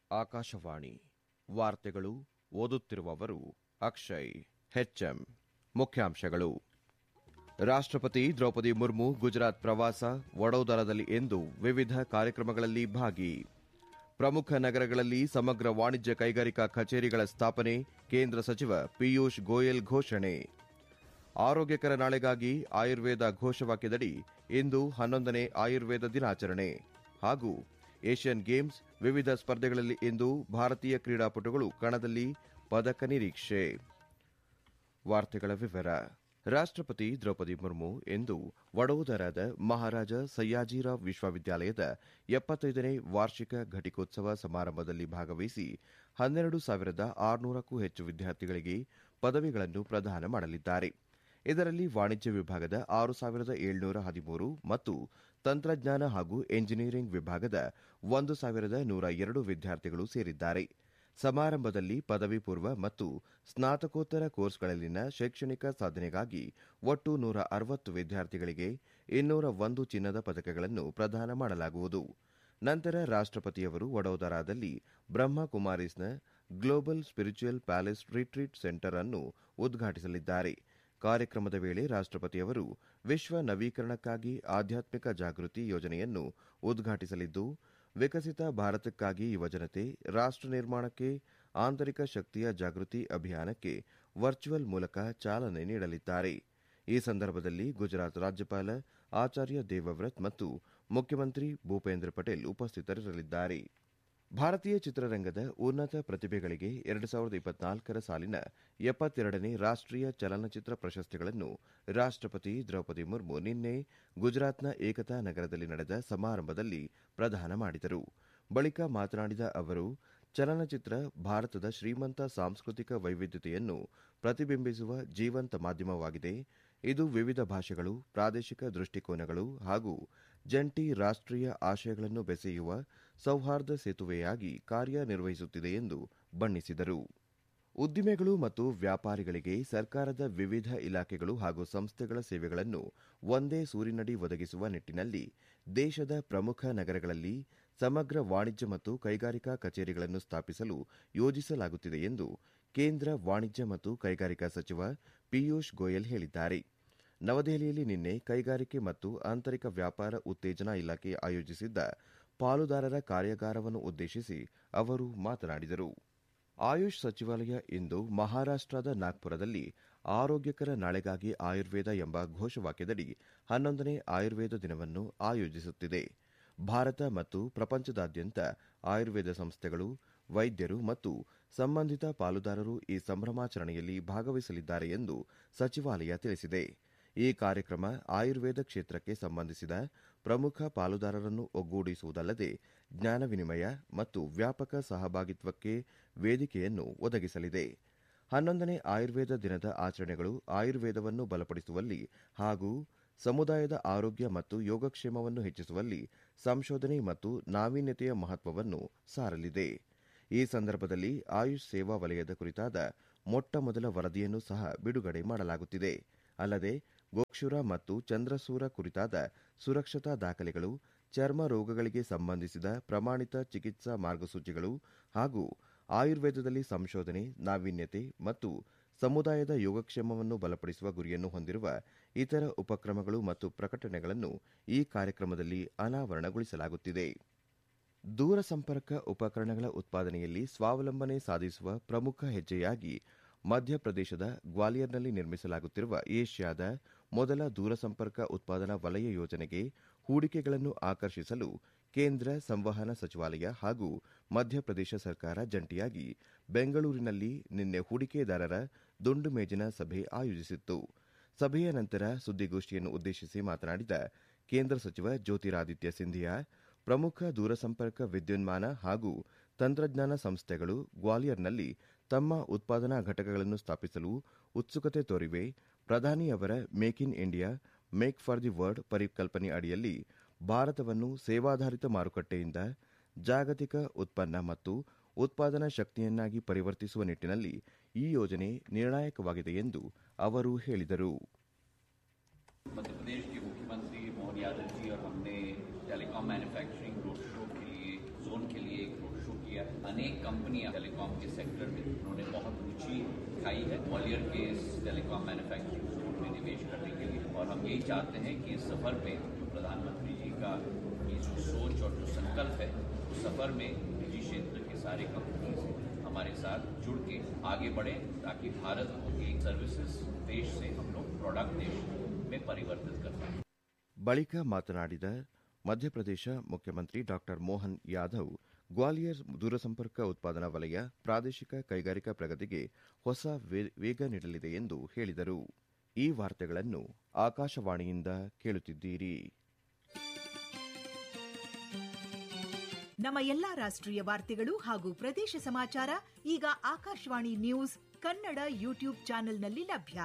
ಆಕಾಶವಾಣಿ ವಾರ್ತೆಗಳು ಓದುತ್ತಿರುವವರು ಅಕ್ಷಯ್ ಹೆಚ್ಎಂ ಮುಖ್ಯಾಂಶಗಳು ರಾಷ್ಟ್ರಪತಿ ದ್ರೌಪದಿ ಮುರ್ಮು ಗುಜರಾತ್ ಪ್ರವಾಸ ವಡೋದರದಲ್ಲಿ ಇಂದು ವಿವಿಧ ಕಾರ್ಯಕ್ರಮಗಳಲ್ಲಿ ಭಾಗಿ ಪ್ರಮುಖ ನಗರಗಳಲ್ಲಿ ಸಮಗ್ರ ವಾಣಿಜ್ಯ ಕೈಗಾರಿಕಾ ಕಚೇರಿಗಳ ಸ್ಥಾಪನೆ ಕೇಂದ್ರ ಸಚಿವ ಪಿಯೂಷ್ ಗೋಯಲ್ ಘೋಷಣೆ ಆರೋಗ್ಯಕರ ನಾಳೆಗಾಗಿ ಆಯುರ್ವೇದ ಘೋಷವಾಕ್ಯದಡಿ ಇಂದು ಹನ್ನೊಂದನೇ ಆಯುರ್ವೇದ ದಿನಾಚರಣೆ ಹಾಗೂ ಏಷ್ಯನ್ ಗೇಮ್ಸ್ ವಿವಿಧ ಸ್ಪರ್ಧೆಗಳಲ್ಲಿ ಇಂದು ಭಾರತೀಯ ಕ್ರೀಡಾಪಟುಗಳು ಕಣದಲ್ಲಿ ಪದಕ ನಿರೀಕ್ಷೆ ವಾರ್ತೆಗಳ ವಿವರ ರಾಷ್ಟ್ರಪತಿ ದ್ರೌಪದಿ ಮುರ್ಮು ಇಂದು ವಡೋದರಾದ ಮಹಾರಾಜ ಸಯ್ಯಾಜಿರಾವ್ ವಿಶ್ವವಿದ್ಯಾಲಯದ ಎಪ್ಪತ್ತೈದನೇ ವಾರ್ಷಿಕ ಘಟಿಕೋತ್ಸವ ಸಮಾರಂಭದಲ್ಲಿ ಭಾಗವಹಿಸಿ ಹನ್ನೆರಡು ಸಾವಿರದ ಆರುನೂರಕ್ಕೂ ಹೆಚ್ಚು ವಿದ್ಯಾರ್ಥಿಗಳಿಗೆ ಪದವಿಗಳನ್ನು ಪ್ರದಾನ ಮಾಡಲಿದ್ದಾರೆ ಇದರಲ್ಲಿ ವಾಣಿಜ್ಯ ವಿಭಾಗದ ಆರು ಸಾವಿರದ ಏಳ್ನೂರ ಹದಿಮೂರು ಮತ್ತು ತಂತ್ರಜ್ಞಾನ ಹಾಗೂ ಎಂಜಿನಿಯರಿಂಗ್ ವಿಭಾಗದ ಒಂದು ಸಾವಿರದ ನೂರ ಎರಡು ವಿದ್ಯಾರ್ಥಿಗಳು ಸೇರಿದ್ದಾರೆ ಸಮಾರಂಭದಲ್ಲಿ ಪದವಿ ಪೂರ್ವ ಮತ್ತು ಸ್ನಾತಕೋತ್ತರ ಕೋರ್ಸ್ಗಳಲ್ಲಿನ ಶೈಕ್ಷಣಿಕ ಸಾಧನೆಗಾಗಿ ಒಟ್ಟು ನೂರ ಅರವತ್ತು ವಿದ್ಯಾರ್ಥಿಗಳಿಗೆ ಇನ್ನೂರ ಒಂದು ಚಿನ್ನದ ಪದಕಗಳನ್ನು ಪ್ರದಾನ ಮಾಡಲಾಗುವುದು ನಂತರ ರಾಷ್ಟ್ರಪತಿಯವರು ವಡೋದರಾದಲ್ಲಿ ಬ್ರಹ್ಮಕುಮಾರೀಸ್ನ global spiritual palace retreat centre ಅನ್ನು ಉದ್ಘಾಟಿಸಲಿದ್ದಾರೆ ಕಾರ್ಯಕ್ರಮದ ವೇಳೆ ರಾಷ್ಟ್ರಪತಿಯವರು ವಿಶ್ವ ನವೀಕರಣಕ್ಕಾಗಿ ಆಧ್ಯಾತ್ಮಿಕ ಜಾಗೃತಿ ಯೋಜನೆಯನ್ನು ಉದ್ಘಾಟಿಸಲಿದ್ದು ವಿಕಸಿತ ಭಾರತಕ್ಕಾಗಿ ಯುವಜನತೆ ರಾಷ್ಟ ನಿರ್ಮಾಣಕ್ಕೆ ಆಂತರಿಕ ಶಕ್ತಿಯ ಜಾಗೃತಿ ಅಭಿಯಾನಕ್ಕೆ ವರ್ಚುವಲ್ ಮೂಲಕ ಚಾಲನೆ ನೀಡಲಿದ್ದಾರೆ ಈ ಸಂದರ್ಭದಲ್ಲಿ ಗುಜರಾತ್ ರಾಜ್ಯಪಾಲ ಆಚಾರ್ಯ ದೇವವ್ರತ್ ಮತ್ತು ಮುಖ್ಯಮಂತ್ರಿ ಭೂಪೇಂದ್ರ ಪಟೇಲ್ ಉಪಸ್ಥಿತರಿರಲಿದ್ದಾರೆ ಭಾರತೀಯ ಚಿತ್ರರಂಗದ ಉನ್ನತ ಪ್ರತಿಭೆಗಳಿಗೆ ಎರಡು ಸಾವಿರದ ಇಪ್ಪತ್ನಾಲ್ಕರ ಸಾಲಿನ ಎಪ್ಪತ್ತೆರಡನೇ ರಾಷ್ಟೀಯ ಚಲನಚಿತ್ರ ಪ್ರಶಸ್ತಿಗಳನ್ನು ರಾಷ್ಟ್ರಪತಿ ದ್ರೌಪದಿ ಮುರ್ಮು ನಿನ್ನೆ ಗುಜರಾತ್ನ ಏಕತಾ ನಗರದಲ್ಲಿ ನಡೆದ ಸಮಾರಂಭದಲ್ಲಿ ಪ್ರದಾನ ಮಾಡಿದರು ಬಳಿಕ ಮಾತನಾಡಿದ ಅವರು ಚಲನಚಿತ್ರ ಭಾರತದ ಶ್ರೀಮಂತ ಸಾಂಸ್ಕೃತಿಕ ವೈವಿಧ್ಯತೆಯನ್ನು ಪ್ರತಿಬಿಂಬಿಸುವ ಜೀವಂತ ಮಾಧ್ಯಮವಾಗಿದೆ ಇದು ವಿವಿಧ ಭಾಷೆಗಳು ಪ್ರಾದೇಶಿಕ ದೃಷ್ಟಿಕೋನಗಳು ಹಾಗೂ ಜಂಟಿ ರಾಷ್ಟೀಯ ಆಶಯಗಳನ್ನು ಬೆಸೆಯುವ ಸೌಹಾರ್ದ ಸೇತುವೆಯಾಗಿ ಕಾರ್ಯನಿರ್ವಹಿಸುತ್ತಿದೆ ಎಂದು ಬಣ್ಣಿಸಿದರು ಉದ್ದಿಮೆಗಳು ಮತ್ತು ವ್ಯಾಪಾರಿಗಳಿಗೆ ಸರ್ಕಾರದ ವಿವಿಧ ಇಲಾಖೆಗಳು ಹಾಗೂ ಸಂಸ್ಥೆಗಳ ಸೇವೆಗಳನ್ನು ಒಂದೇ ಸೂರಿನಡಿ ಒದಗಿಸುವ ನಿಟ್ಟಿನಲ್ಲಿ ದೇಶದ ಪ್ರಮುಖ ನಗರಗಳಲ್ಲಿ ಸಮಗ್ರ ವಾಣಿಜ್ಯ ಮತ್ತು ಕೈಗಾರಿಕಾ ಕಚೇರಿಗಳನ್ನು ಸ್ಥಾಪಿಸಲು ಯೋಜಿಸಲಾಗುತ್ತಿದೆ ಎಂದು ಕೇಂದ್ರ ವಾಣಿಜ್ಯ ಮತ್ತು ಕೈಗಾರಿಕಾ ಸಚಿವ ಪಿಯೂಷ್ ಗೋಯಲ್ ಹೇಳಿದ್ದಾರೆ ನವದೆಹಲಿಯಲ್ಲಿ ನಿನ್ನೆ ಕೈಗಾರಿಕೆ ಮತ್ತು ಆಂತರಿಕ ವ್ಯಾಪಾರ ಉತ್ತೇಜನಾ ಇಲಾಖೆ ಆಯೋಜಿಸಿದ್ದ ಪಾಲುದಾರರ ಕಾರ್ಯಾಗಾರವನ್ನು ಉದ್ದೇಶಿಸಿ ಅವರು ಮಾತನಾಡಿದರು ಆಯುಷ್ ಸಚಿವಾಲಯ ಇಂದು ಮಹಾರಾಷ್ಟದ ನಾಗ್ಪುರದಲ್ಲಿ ಆರೋಗ್ಯಕರ ನಾಳೆಗಾಗಿ ಆಯುರ್ವೇದ ಎಂಬ ಘೋಷವಾಕ್ಯದಡಿ ಹನ್ನೊಂದನೇ ಆಯುರ್ವೇದ ದಿನವನ್ನು ಆಯೋಜಿಸುತ್ತಿದೆ ಭಾರತ ಮತ್ತು ಪ್ರಪಂಚದಾದ್ಯಂತ ಆಯುರ್ವೇದ ಸಂಸ್ಥೆಗಳು ವೈದ್ಯರು ಮತ್ತು ಸಂಬಂಧಿತ ಪಾಲುದಾರರು ಈ ಸಂಭ್ರಮಾಚರಣೆಯಲ್ಲಿ ಭಾಗವಹಿಸಲಿದ್ದಾರೆ ಎಂದು ಸಚಿವಾಲಯ ತಿಳಿಸಿದೆ ಈ ಕಾರ್ಯಕ್ರಮ ಆಯುರ್ವೇದ ಕ್ಷೇತ್ರಕ್ಕೆ ಸಂಬಂಧಿಸಿದ ಪ್ರಮುಖ ಪಾಲುದಾರರನ್ನು ಒಗ್ಗೂಡಿಸುವುದಲ್ಲದೆ ಜ್ಞಾನ ವಿನಿಮಯ ಮತ್ತು ವ್ಯಾಪಕ ಸಹಭಾಗಿತ್ವಕ್ಕೆ ವೇದಿಕೆಯನ್ನು ಒದಗಿಸಲಿದೆ ಹನ್ನೊಂದನೇ ಆಯುರ್ವೇದ ದಿನದ ಆಚರಣೆಗಳು ಆಯುರ್ವೇದವನ್ನು ಬಲಪಡಿಸುವಲ್ಲಿ ಹಾಗೂ ಸಮುದಾಯದ ಆರೋಗ್ಯ ಮತ್ತು ಯೋಗಕ್ಷೇಮವನ್ನು ಹೆಚ್ಚಿಸುವಲ್ಲಿ ಸಂಶೋಧನೆ ಮತ್ತು ನಾವೀನ್ಯತೆಯ ಮಹತ್ವವನ್ನು ಸಾರಲಿದೆ ಈ ಸಂದರ್ಭದಲ್ಲಿ ಆಯುಷ್ ಸೇವಾ ವಲಯದ ಕುರಿತಾದ ಮೊಟ್ಟಮೊದಲ ವರದಿಯನ್ನು ಸಹ ಬಿಡುಗಡೆ ಮಾಡಲಾಗುತ್ತಿದೆ ಅಲ್ಲದೆ ಗೋಕ್ಷುರ ಮತ್ತು ಚಂದ್ರಸೂರ ಕುರಿತಾದ ಸುರಕ್ಷತಾ ದಾಖಲೆಗಳು ಚರ್ಮ ರೋಗಗಳಿಗೆ ಸಂಬಂಧಿಸಿದ ಪ್ರಮಾಣಿತ ಚಿಕಿತ್ಸಾ ಮಾರ್ಗಸೂಚಿಗಳು ಹಾಗೂ ಆಯುರ್ವೇದದಲ್ಲಿ ಸಂಶೋಧನೆ ನಾವೀನ್ಯತೆ ಮತ್ತು ಸಮುದಾಯದ ಯೋಗಕ್ಷೇಮವನ್ನು ಬಲಪಡಿಸುವ ಗುರಿಯನ್ನು ಹೊಂದಿರುವ ಇತರ ಉಪಕ್ರಮಗಳು ಮತ್ತು ಪ್ರಕಟಣೆಗಳನ್ನು ಈ ಕಾರ್ಯಕ್ರಮದಲ್ಲಿ ಅನಾವರಣಗೊಳಿಸಲಾಗುತ್ತಿದೆ ದೂರಸಂಪರ್ಕ ಉಪಕರಣಗಳ ಉತ್ಪಾದನೆಯಲ್ಲಿ ಸ್ವಾವಲಂಬನೆ ಸಾಧಿಸುವ ಪ್ರಮುಖ ಹೆಜ್ಜೆಯಾಗಿ ಮಧ್ಯಪ್ರದೇಶದ ಗ್ವಾಲಿಯರ್ನಲ್ಲಿ ನಿರ್ಮಿಸಲಾಗುತ್ತಿರುವ ಏಷ್ಯಾದ ಮೊದಲ ದೂರಸಂಪರ್ಕ ಉತ್ಪಾದನಾ ವಲಯ ಯೋಜನೆಗೆ ಹೂಡಿಕೆಗಳನ್ನು ಆಕರ್ಷಿಸಲು ಕೇಂದ್ರ ಸಂವಹನ ಸಚಿವಾಲಯ ಹಾಗೂ ಮಧ್ಯಪ್ರದೇಶ ಸರ್ಕಾರ ಜಂಟಿಯಾಗಿ ಬೆಂಗಳೂರಿನಲ್ಲಿ ನಿನ್ನೆ ಹೂಡಿಕೆದಾರರ ದುಂಡು ಮೇಜಿನ ಸಭೆ ಆಯೋಜಿಸಿತ್ತು ಸಭೆಯ ನಂತರ ಸುದ್ದಿಗೋಷ್ಠಿಯನ್ನು ಉದ್ದೇಶಿಸಿ ಮಾತನಾಡಿದ ಕೇಂದ್ರ ಸಚಿವ ಜ್ಯೋತಿರಾದಿತ್ಯ ಸಿಂಧಿಯಾ ಪ್ರಮುಖ ದೂರಸಂಪರ್ಕ ವಿದ್ಯುನ್ಮಾನ ಹಾಗೂ ತಂತ್ರಜ್ಞಾನ ಸಂಸ್ಥೆಗಳು ಗ್ವಾಲಿಯರ್ನಲ್ಲಿ ತಮ್ಮ ಉತ್ಪಾದನಾ ಘಟಕಗಳನ್ನು ಸ್ಥಾಪಿಸಲು ಉತ್ಸುಕತೆ ತೋರಿವೆ ಪ್ರಧಾನಿ ಅವರ make in India make for the world ಪರಿಕಲ್ಪನೆ ಅಡಿಯಲ್ಲಿ ಭಾರತವನ್ನು ಸೇವಾಧಾರಿತ ಮಾರುಕಟ್ಟೆಯಿಂದ ಜಾಗತಿಕ ಉತ್ಪನ್ನ ಮತ್ತು ಉತ್ಪಾದನಾ ಶಕ್ತಿಯನ್ನಾಗಿ ಪರಿವರ್ತಿಸುವ ನಿಟ್ಟಿನಲ್ಲಿ ಈ ಯೋಜನೆ ನಿರ್ಣಾಯಕವಾಗಿದೆ ಎಂದು ಅವರು ಹೇಳಿದರು मध्य प्रदेश के मुख्यमंत्री मोहन यादव जी और हमने टेलीकॉम मैन्युफैक्चरिंग रोड शो के लिए जोन के लिए एक रोड शो किया अनेक कंपनियां टेलीकॉम के सेक्टर में उन्होंने बहुत रुचि दिखाई है ग्वालियर के इस टेलीकॉम मैन्युफैक्चरिंग जोन में निवेश करने के लिए और हम यही चाहते हैं कि इस सफर में जो प्रधानमंत्री जी का ये जो सोच और जो संकल्प है उस सफर में निजी क्षेत्र के सारे कंपनीज हमारे साथ जुड़ के आगे बढ़े ताकि भारत को एक सर्विसेज देश से हम लोग प्रोडक्ट देश में परिवर्तित कर पाए ಬಳಿಕ ಮಾತನಾಡಿದ ಮಧ್ಯಪ್ರದೇಶ ಮುಖ್ಯಮಂತ್ರಿ ಡಾಕ್ಟರ್ ಮೋಹನ್ ಯಾದವ್ ಗ್ವಾಲಿಯರ್ ದೂರಸಂಪರ್ಕ ಉತ್ಪಾದನಾ ವಲಯ ಪ್ರಾದೇಶಿಕ ಕೈಗಾರಿಕಾ ಪ್ರಗತಿಗೆ ಹೊಸ ವೇ- ವೇಗ ನೀಡಲಿದೆ ಎಂದು ಹೇಳಿದರು ಈ ವಾರ್ತೆಗಳನ್ನು ಆಕಾಶವಾಣಿಯಿಂದ ಕೇಳುತ್ತಿದ್ದೀರಿ ನಮ್ಮ ಎಲ್ಲಾ ರಾಷ್ಟ್ರೀಯ ವಾರ್ತೆಗಳು ಹಾಗೂ ಪ್ರದೇಶ ಸಮಾಚಾರ ಈಗ ಆಕಾಶವಾಣಿ ನ್ಯೂಸ್ ಕನ್ನಡ ಯೂಟ್ಯೂಬ್ ಚಾನೆಲ್ನಲ್ಲಿ ಲಭ್ಯ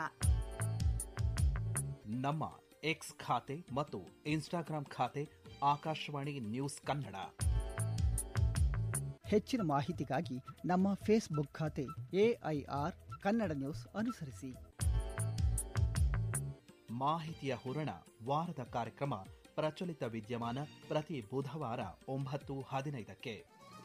ನಮ್ಮ ಎಕ್ಸ್ ಖಾತೆ ಮತ್ತು ಇನ್ಸ್ಟಾಗ್ರಾಂ ಖಾತೆ ಆಕಾಶವಾಣಿ ನ್ಯೂಸ್ ಕನ್ನಡ ಹೆಚ್ಚಿನ ಮಾಹಿತಿಗಾಗಿ ನಮ್ಮ ಫೇಸ್ಬುಕ್ ಖಾತೆ ಎಐಆರ್ ಕನ್ನಡ ನ್ಯೂಸ್ ಅನುಸರಿಸಿ ಮಾಹಿತಿಯ ಹೂರಣ ವಾರದ ಕಾರ್ಯಕ್ರಮ ಪ್ರಚಲಿತ ವಿದ್ಯಮಾನ ಪ್ರತಿ ಬುಧವಾರ ಒಂಬತ್ತು ಹದಿನೈದಕ್ಕೆ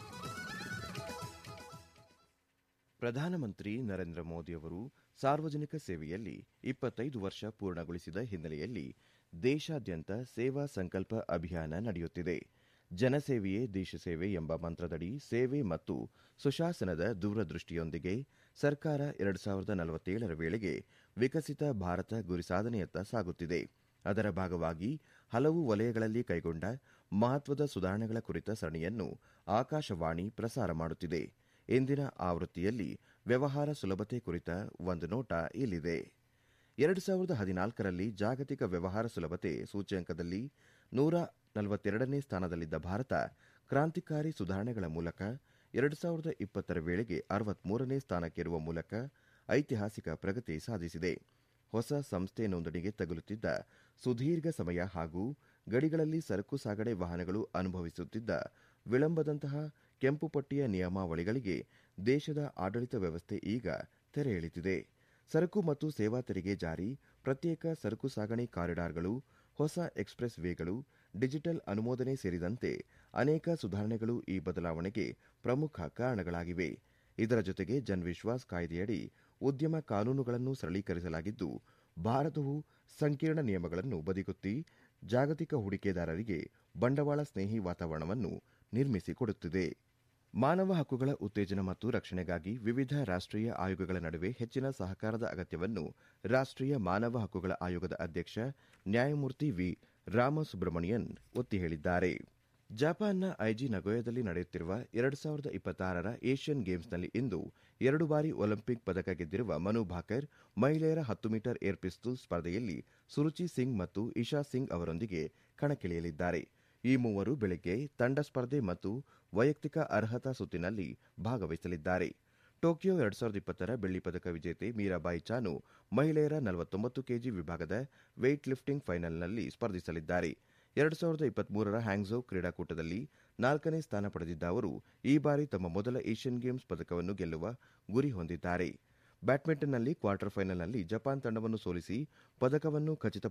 ಪ್ರಧಾನಮಂತ್ರಿ ನರೇಂದ್ರ ಮೋದಿಯವರು ಸಾರ್ವಜನಿಕ ಸೇವೆಯಲ್ಲಿ ಇಪ್ಪತ್ತೈದು ವರ್ಷ ಪೂರ್ಣಗೊಳಿಸಿದ ಹಿನ್ನೆಲೆಯಲ್ಲಿ ದೇಶಾದ್ಯಂತ ಸೇವಾ ಸಂಕಲ್ಪ ಅಭಿಯಾನ ನಡೆಯುತ್ತಿದೆ ಜನಸೇವೆಯೇ ದೇಶ ಸೇವೆ ಎಂಬ ಮಂತ್ರದಡಿ ಸೇವೆ ಮತ್ತು ಸುಶಾಸನದ ದೂರದೃಷ್ಟಿಯೊಂದಿಗೆ ಸರ್ಕಾರ ಎರಡು ಸಾವಿರದ ನಲವತ್ತೇಳರ ವೇಳೆಗೆ ವಿಕಸಿತ ಭಾರತ ಗುರಿ ಸಾಧನೆಯತ್ತ ಸಾಗುತ್ತಿದೆ ಅದರ ಭಾಗವಾಗಿ ಹಲವು ವಲಯಗಳಲ್ಲಿ ಕೈಗೊಂಡ ಮಹತ್ವದ ಸುಧಾರಣೆಗಳ ಕುರಿತ ಸರಣಿಯನ್ನು ಆಕಾಶವಾಣಿ ಪ್ರಸಾರ ಮಾಡುತ್ತಿದೆ ಇಂದಿನ ಆವೃತ್ತಿಯಲ್ಲಿ ವ್ಯವಹಾರ ಸುಲಭತೆ ಕುರಿತ ಒಂದು ನೋಟ ಇಲ್ಲಿದೆ ಎರಡು ಸಾವಿರದ ಹದಿನಾಲ್ಕರಲ್ಲಿ ಜಾಗತಿಕ ವ್ಯವಹಾರ ಸುಲಭತೆ ಸೂಚ್ಯಂಕದಲ್ಲಿ ನೂರ ನಲವತ್ತೆರಡನೇ ಸ್ಥಾನದಲ್ಲಿದ್ದ ಭಾರತ ಕ್ರಾಂತಿಕಾರಿ ಸುಧಾರಣೆಗಳ ಮೂಲಕ ಎರಡು ಸಾವಿರದ ಇಪ್ಪತ್ತರ ವೇಳೆಗೆ ಅರವತ್ಮೂರನೇ ಸ್ಥಾನಕ್ಕೇರುವ ಮೂಲಕ ಐತಿಹಾಸಿಕ ಪ್ರಗತಿ ಸಾಧಿಸಿದೆ ಹೊಸ ಸಂಸ್ಥೆ ನೋಂದಣಿಗೆ ತಗುಲುತ್ತಿದ್ದ ಸುದೀರ್ಘ ಸಮಯ ಹಾಗೂ ಗಡಿಗಳಲ್ಲಿ ಸರಕು ಸಾಗಣೆ ವಾಹನಗಳು ಅನುಭವಿಸುತ್ತಿದ್ದ ವಿಳಂಬದಂತಹ ಕೆಂಪು ಪಟ್ಟಿಯ ನಿಯಮಾವಳಿಗಳಿಗೆ ದೇಶದ ಆಡಳಿತ ವ್ಯವಸ್ಥೆ ಈಗ ತೆರೆ ಎಳೆದಿದೆ ಸರಕು ಮತ್ತು ಸೇವಾ ತೆರಿಗೆ ಜಾರಿ ಪ್ರತ್ಯೇಕ ಸರಕು ಸಾಗಣೆ ಕಾರಿಡಾರ್ಗಳು ಹೊಸ ಎಕ್ಸ್ಪ್ರೆಸ್ ವೇಗಳು ಡಿಜಿಟಲ್ ಅನುಮೋದನೆ ಸೇರಿದಂತೆ ಅನೇಕ ಸುಧಾರಣೆಗಳು ಈ ಬದಲಾವಣೆಗೆ ಪ್ರಮುಖ ಕಾರಣಗಳಾಗಿವೆ ಇದರ ಜೊತೆಗೆ ಜನ್ ವಿಶ್ವಾಸ್ ಕಾಯ್ದೆಯಡಿ ಉದ್ಯಮ ಕಾನೂನುಗಳನ್ನು ಸರಳೀಕರಿಸಲಾಗಿದ್ದು ಭಾರತವು ಸಂಕೀರ್ಣ ನಿಯಮಗಳನ್ನು ಬದಿಗೊತ್ತಿ ಜಾಗತಿಕ ಹೂಡಿಕೆದಾರರಿಗೆ ಬಂಡವಾಳ ಸ್ನೇಹಿ ವಾತಾವರಣವನ್ನು ನಿರ್ಮಿಸಿಕೊಡುತ್ತಿದೆ ಮಾನವ ಹಕ್ಕುಗಳ ಉತ್ತೇಜನ ಮತ್ತು ರಕ್ಷಣೆಗಾಗಿ ವಿವಿಧ ರಾಷ್ಟ್ರೀಯ ಆಯೋಗಗಳ ನಡುವೆ ಹೆಚ್ಚಿನ ಸಹಕಾರದ ಅಗತ್ಯವನ್ನು ರಾಷ್ಟ್ರೀಯ ಮಾನವ ಹಕ್ಕುಗಳ ಆಯೋಗದ ಅಧ್ಯಕ್ಷ ನ್ಯಾಯಮೂರ್ತಿ ವಿ ರಾಮಸುಬ್ರಮಣಿಯನ್ ಒತ್ತಿ ಹೇಳಿದ್ದಾರೆ ಜಪಾನ್ನ ಐಜಿ ನಗೋಯದಲ್ಲಿ ನಡೆಯುತ್ತಿರುವ ಎರಡು ಸಾವಿರದ ಇಪ್ಪತ್ತಾರರ ಏಷ್ಯನ್ ಗೇಮ್ಸ್ನಲ್ಲಿ ಇಂದು ಎರಡು ಬಾರಿ ಒಲಿಂಪಿಕ್ ಪದಕ ಗೆದ್ದಿರುವ ಮನು ಭಾಕರ್ ಮಹಿಳೆಯರ ಹತ್ತು ಮೀಟರ್ ಏರ್ ಪಿಸ್ತೂಲ್ ಸ್ಪರ್ಧೆಯಲ್ಲಿ ಸುರುಚಿ ಸಿಂಗ್ ಮತ್ತು ಇಶಾ ಸಿಂಗ್ ಅವರೊಂದಿಗೆ ಕಣಕ್ಕಿಳಿಯಲಿದ್ದಾರೆ ಈ ಮೂವರು ಬೆಳಗ್ಗೆ ತಂಡ ಸ್ಪರ್ಧೆ ಮತ್ತು ವೈಯಕ್ತಿಕ ಅರ್ಹತಾ ಸುತ್ತಿನಲ್ಲಿ ಭಾಗವಹಿಸಲಿದ್ದಾರೆ ಟೋಕಿಯೋ ಎರಡು ಸಾವಿರದ ಇಪ್ಪತ್ತರ ಬೆಳ್ಳಿ ಪದಕ ವಿಜೇತೆ ಮೀರಾಬಾಯಿ ಚಾನು ಮಹಿಳೆಯರ ನಲವತ್ತೊಂಬತ್ತು ಕೆಜಿ ವಿಭಾಗದ ವೇಟ್ ಲಿಫ್ಟಿಂಗ್ ಫೈನಲ್ನಲ್ಲಿ ಸ್ಪರ್ಧಿಸಲಿದ್ದಾರೆ ಎರಡು ಸಾವಿರದ ಇಪ್ಪತ್ಮೂರರ ಹ್ಯಾಂಗ್ಝೋ ಕ್ರೀಡಾಕೂಟದಲ್ಲಿ ನಾಲ್ಕನೇ ಸ್ಥಾನ ಪಡೆದಿದ್ದ ಅವರು ಈ ಬಾರಿ ತಮ್ಮ ಮೊದಲ ಏಷ್ಯನ್ ಗೇಮ್ಸ್ ಪದಕವನ್ನು ಗೆಲ್ಲುವ ಗುರಿ ಹೊಂದಿದ್ದಾರೆ ಬ್ಯಾಡ್ಮಿಂಟನ್ನಲ್ಲಿ ಕ್ವಾರ್ಟರ್ ಫೈನಲ್ನಲ್ಲಿ ಜಪಾನ್ ತಂಡವನ್ನು ಸೋಲಿಸಿ ಪದಕವನ್ನು ಖಚಿತ